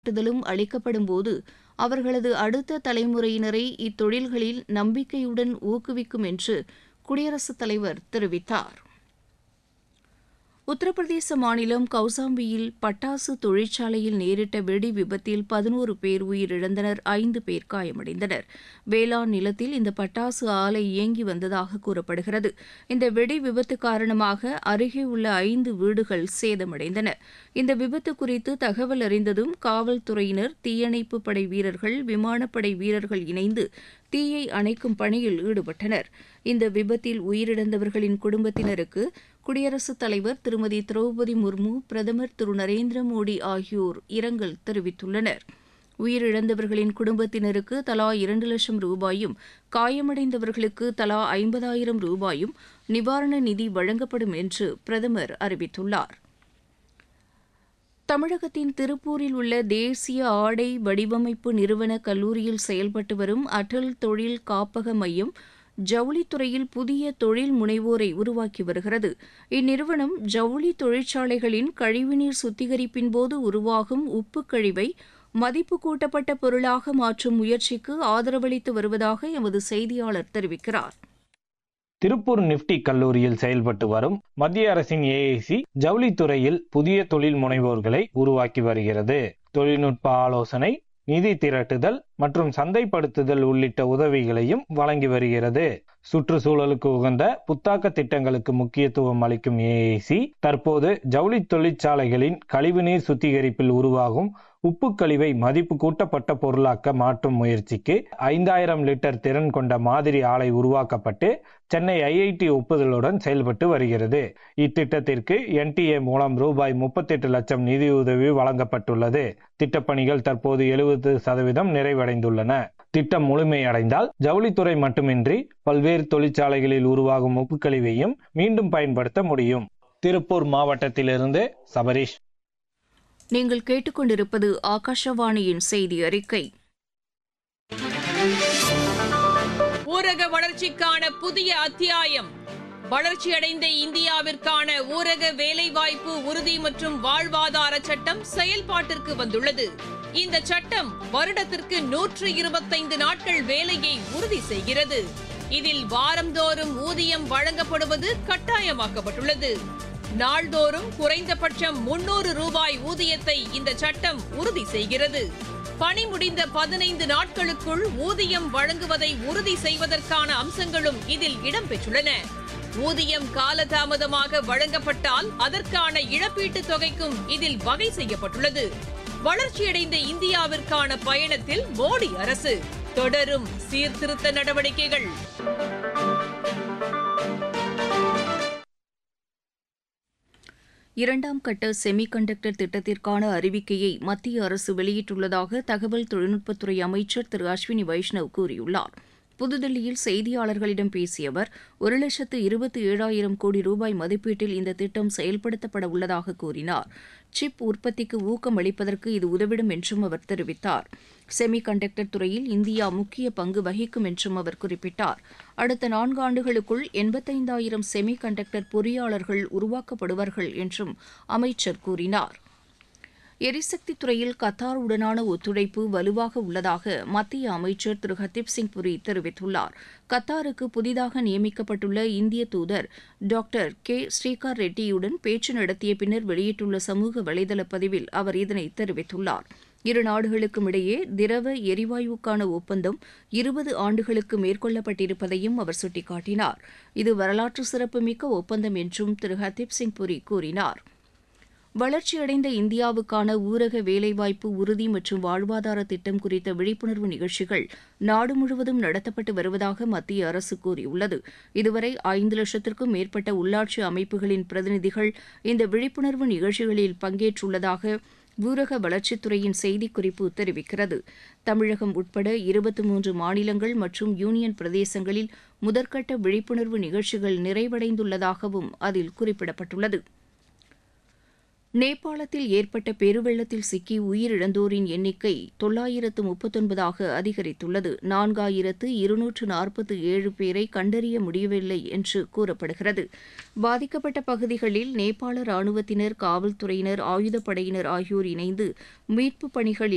வழிகாட்டுதலும் அளிக்கப்படும் போது அவர்களது அடுத்த தலைமுறையினரை இத்தொழில்களில் நம்பிக்கையுடன் ஊக்குவிக்கும் என்று குடியரசுத் தலைவர் தெரிவித்தார் உத்தரப்பிரதேச மாநிலம் கௌசாம்பியில் பட்டாசு தொழிற்சாலையில் நேரிட்ட வெடி விபத்தில் பதினோரு பேர் உயிரிழந்தனர் ஐந்து பேர் காயமடைந்தனர் வேளாண் நிலத்தில் இந்த பட்டாசு ஆலை இயங்கி வந்ததாக கூறப்படுகிறது இந்த வெடி விபத்து காரணமாக அருகே உள்ள ஐந்து வீடுகள் சேதமடைந்தன இந்த விபத்து குறித்து தகவல் அறிந்ததும் காவல்துறையினர் தீயணைப்பு படை வீரர்கள் விமானப்படை வீரர்கள் இணைந்து தீயை அணைக்கும் பணியில் ஈடுபட்டனர் இந்த விபத்தில் உயிரிழந்தவர்களின் குடும்பத்தினருக்கு குடியரசுத் தலைவர் திருமதி திரௌபதி முர்மு பிரதமர் திரு நரேந்திர மோடி ஆகியோர் இரங்கல் தெரிவித்துள்ளனர் உயிரிழந்தவர்களின் குடும்பத்தினருக்கு தலா இரண்டு லட்சம் ரூபாயும் காயமடைந்தவர்களுக்கு தலா ஐம்பதாயிரம் ரூபாயும் நிவாரண நிதி வழங்கப்படும் என்று பிரதமர் அறிவித்துள்ளார் தமிழகத்தின் திருப்பூரில் உள்ள தேசிய ஆடை வடிவமைப்பு நிறுவன கல்லூரியில் செயல்பட்டு வரும் அடல் தொழில் காப்பக மையம் ஜவுளித்துறையில் புதிய தொழில் முனைவோரை உருவாக்கி வருகிறது இந்நிறுவனம் ஜவுளி தொழிற்சாலைகளின் கழிவுநீர் சுத்திகரிப்பின் போது உருவாகும் உப்பு கழிவை மதிப்பு கூட்டப்பட்ட பொருளாக மாற்றும் முயற்சிக்கு ஆதரவளித்து வருவதாக எமது செய்தியாளர் தெரிவிக்கிறார் திருப்பூர் நிப்டி கல்லூரியில் செயல்பட்டு வரும் மத்திய அரசின் ஏஐசி ஜவுளித்துறையில் புதிய தொழில் முனைவோர்களை உருவாக்கி வருகிறது தொழில்நுட்ப ஆலோசனை நிதி திரட்டுதல் மற்றும் சந்தைப்படுத்துதல் உள்ளிட்ட உதவிகளையும் வழங்கி வருகிறது சுற்றுச்சூழலுக்கு உகந்த புத்தாக்க திட்டங்களுக்கு முக்கியத்துவம் அளிக்கும் ஏஐசி தற்போது ஜவுளி தொழிற்சாலைகளின் கழிவுநீர் சுத்திகரிப்பில் உருவாகும் உப்பு கழிவை மதிப்பு கூட்டப்பட்ட பொருளாக்க மாற்றும் முயற்சிக்கு ஐந்தாயிரம் லிட்டர் திறன் கொண்ட மாதிரி ஆலை உருவாக்கப்பட்டு சென்னை ஐஐடி ஒப்புதலுடன் செயல்பட்டு வருகிறது இத்திட்டத்திற்கு என்டிஏ மூலம் ரூபாய் முப்பத்தெட்டு லட்சம் நிதியுதவி வழங்கப்பட்டுள்ளது திட்டப்பணிகள் தற்போது எழுபது சதவீதம் நிறைவடைந்துள்ளன திட்டம் முழுமையடைந்தால் ஜவுளித்துறை மட்டுமின்றி பல்வேறு தொழிற்சாலைகளில் உருவாகும் உப்பு கழிவையும் மீண்டும் பயன்படுத்த முடியும் திருப்பூர் மாவட்டத்திலிருந்து சபரீஷ் நீங்கள் கேட்டுக்கொண்டிருப்பது ஆகாஷவாணியின் செய்தி அறிக்கை ஊரக வளர்ச்சிக்கான புதிய அத்தியாயம் வளர்ச்சியடைந்த இந்தியாவிற்கான ஊரக வேலைவாய்ப்பு உறுதி மற்றும் வாழ்வாதார சட்டம் செயல்பாட்டிற்கு வந்துள்ளது இந்த சட்டம் வருடத்திற்கு நூற்று இருபத்தைந்து நாட்கள் வேலையை உறுதி செய்கிறது இதில் வாரந்தோறும் ஊதியம் வழங்கப்படுவது கட்டாயமாக்கப்பட்டுள்ளது நாள்தோறும் குறைந்தபட்சம் முன்னூறு ரூபாய் ஊதியத்தை இந்த சட்டம் உறுதி செய்கிறது பணி முடிந்த பதினைந்து நாட்களுக்குள் ஊதியம் வழங்குவதை உறுதி செய்வதற்கான அம்சங்களும் இதில் இடம்பெற்றுள்ளன ஊதியம் காலதாமதமாக வழங்கப்பட்டால் அதற்கான இழப்பீட்டுத் தொகைக்கும் இதில் வகை செய்யப்பட்டுள்ளது வளர்ச்சியடைந்த இந்தியாவிற்கான பயணத்தில் மோடி அரசு தொடரும் சீர்திருத்த நடவடிக்கைகள் இரண்டாம் கட்ட செமி கண்டக்டர் திட்டத்திற்கான அறிவிக்கையை மத்திய அரசு வெளியிட்டுள்ளதாக தகவல் தொழில்நுட்பத்துறை அமைச்சர் திரு அஸ்வினி வைஷ்ணவ் கூறியுள்ளார் புதுதில்லியில் செய்தியாளர்களிடம் பேசிய அவர் ஒரு லட்சத்து இருபத்தி ஏழாயிரம் கோடி ரூபாய் மதிப்பீட்டில் இந்த திட்டம் செயல்படுத்தப்பட உள்ளதாக கூறினார் சிப் உற்பத்திக்கு ஊக்கம் அளிப்பதற்கு இது உதவிடும் என்றும் அவர் தெரிவித்தார் செமி கண்டக்டர் துறையில் இந்தியா முக்கிய பங்கு வகிக்கும் என்றும் அவர் குறிப்பிட்டார் அடுத்த நான்காண்டுகளுக்குள் எண்பத்தைந்தாயிரம் செமி கண்டக்டர் பொறியாளர்கள் உருவாக்கப்படுவார்கள் என்றும் அமைச்சர் கூறினார் எரிசக்தி துறையில் கத்தாருடனான ஒத்துழைப்பு வலுவாக உள்ளதாக மத்திய அமைச்சர் திரு ஹர்தீப் சிங் புரி தெரிவித்துள்ளார் கத்தாருக்கு புதிதாக நியமிக்கப்பட்டுள்ள இந்திய தூதர் டாக்டர் கே ஸ்ரீகார் ரெட்டியுடன் பேச்சு நடத்திய பின்னர் வெளியிட்டுள்ள சமூக வலைதள பதிவில் அவர் இதனை தெரிவித்துள்ளார் இரு நாடுகளுக்கும் இடையே திரவ எரிவாயுக்கான ஒப்பந்தம் இருபது ஆண்டுகளுக்கு மேற்கொள்ளப்பட்டிருப்பதையும் அவர் சுட்டிக்காட்டினார் இது வரலாற்று சிறப்புமிக்க ஒப்பந்தம் என்றும் திரு ஹர்தீப் சிங் புரி கூறினார் வளர்ச்சியடைந்த இந்தியாவுக்கான ஊரக வேலைவாய்ப்பு உறுதி மற்றும் வாழ்வாதார திட்டம் குறித்த விழிப்புணர்வு நிகழ்ச்சிகள் நாடு முழுவதும் நடத்தப்பட்டு வருவதாக மத்திய அரசு கூறியுள்ளது இதுவரை ஐந்து லட்சத்திற்கும் மேற்பட்ட உள்ளாட்சி அமைப்புகளின் பிரதிநிதிகள் இந்த விழிப்புணர்வு நிகழ்ச்சிகளில் பங்கேற்றுள்ளதாக ஊரக வளர்ச்சித்துறையின் செய்திக்குறிப்பு தெரிவிக்கிறது தமிழகம் உட்பட இருபத்தி மூன்று மாநிலங்கள் மற்றும் யூனியன் பிரதேசங்களில் முதற்கட்ட விழிப்புணர்வு நிகழ்ச்சிகள் நிறைவடைந்துள்ளதாகவும் அதில் குறிப்பிடப்பட்டுள்ளது நேபாளத்தில் ஏற்பட்ட பெருவெள்ளத்தில் சிக்கி உயிரிழந்தோரின் எண்ணிக்கை தொள்ளாயிரத்து முப்பத்தொன்பதாக அதிகரித்துள்ளது நான்காயிரத்து இருநூற்று நாற்பத்தி ஏழு பேரை கண்டறிய முடியவில்லை என்று கூறப்படுகிறது பாதிக்கப்பட்ட பகுதிகளில் நேபாள ராணுவத்தினர் காவல்துறையினர் ஆயுதப்படையினர் ஆகியோர் இணைந்து மீட்புப் பணிகளில்